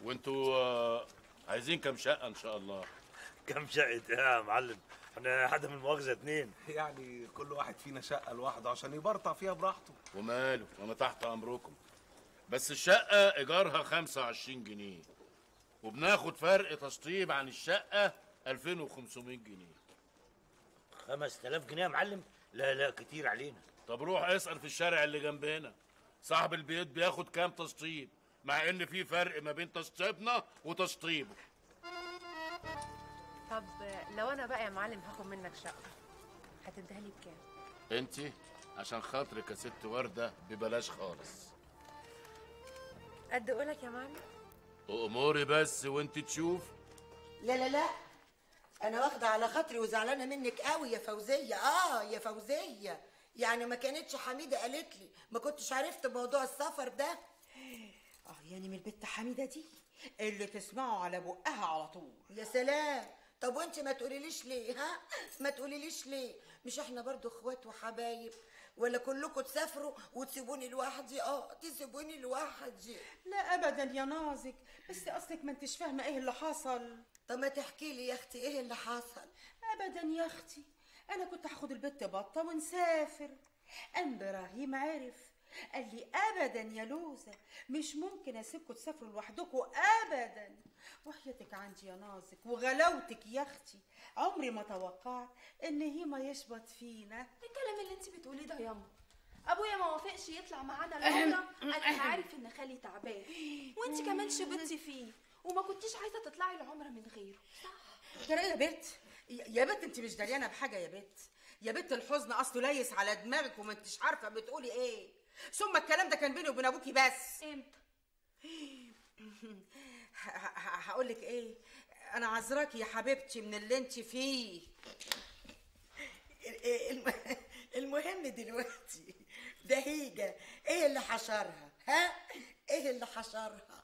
وانتوا آه، عايزين كام شقه ان شاء الله كم شقة إيه يا معلم احنا حدا من المؤاخذة اتنين يعني كل واحد فينا شقه لوحده عشان يبرطع فيها براحته وماله انا تحت امركم بس الشقه ايجارها 25 جنيه وبناخد فرق تشطيب عن الشقه 2500 جنيه خمس تلاف جنيه يا معلم لا لا كتير علينا طب روح اسال في الشارع اللي جنبنا صاحب البيت بياخد كام تشطيب مع ان في فرق ما بين تشطيبنا وتشطيبه طب لو انا بقى يا معلم هاخد منك شقه هتديها لي بكام انت عشان خاطرك يا ست ورده ببلاش خالص قد قولك يا معلم اموري بس وانت تشوف لا لا لا انا واخده على خاطري وزعلانه منك قوي يا فوزيه اه يا فوزيه يعني ما كانتش حميده قالت لي ما كنتش عرفت موضوع السفر ده اه يعني من البت حميده دي اللي تسمعه على بقها على طول يا سلام طب وانت ما تقوليليش ليه ها ما تقوليليش ليه مش احنا برضو اخوات وحبايب ولا كلكم تسافروا وتسيبوني لوحدي اه تسيبوني لوحدي لا ابدا يا نازك بس اصلك ما انتش فاهمه ايه اللي حصل طب ما تحكي لي يا اختي ايه اللي حصل ابدا يا اختي انا كنت هاخد البت بطه ونسافر قام ابراهيم عرف قال لي ابدا يا لوزه مش ممكن اسيبكم تسافروا لوحدكم ابدا وحياتك عندي يا نازك وغلاوتك يا اختي عمري ما توقعت ان هيما يشبط فينا الكلام اللي انت بتقوليه ده ياما ابويا ما وافقش يطلع معانا العمره انا عارف ان خالي تعبان وانت كمان شبطتي فيه وما كنتيش عايزه تطلعي العمره من غيره ترى يا بت يا يا بت انت مش دريانه بحاجه يا بت يا بت الحزن اصله ليس على دماغك وما انتش عارفه بتقولي ايه ثم الكلام ده كان بيني وبين ابوكي بس امتى هقول لك ايه انا عذراكي يا حبيبتي من اللي انت فيه الم- المهم دلوقتي بهيجة ايه اللي حشرها ها ايه اللي حشرها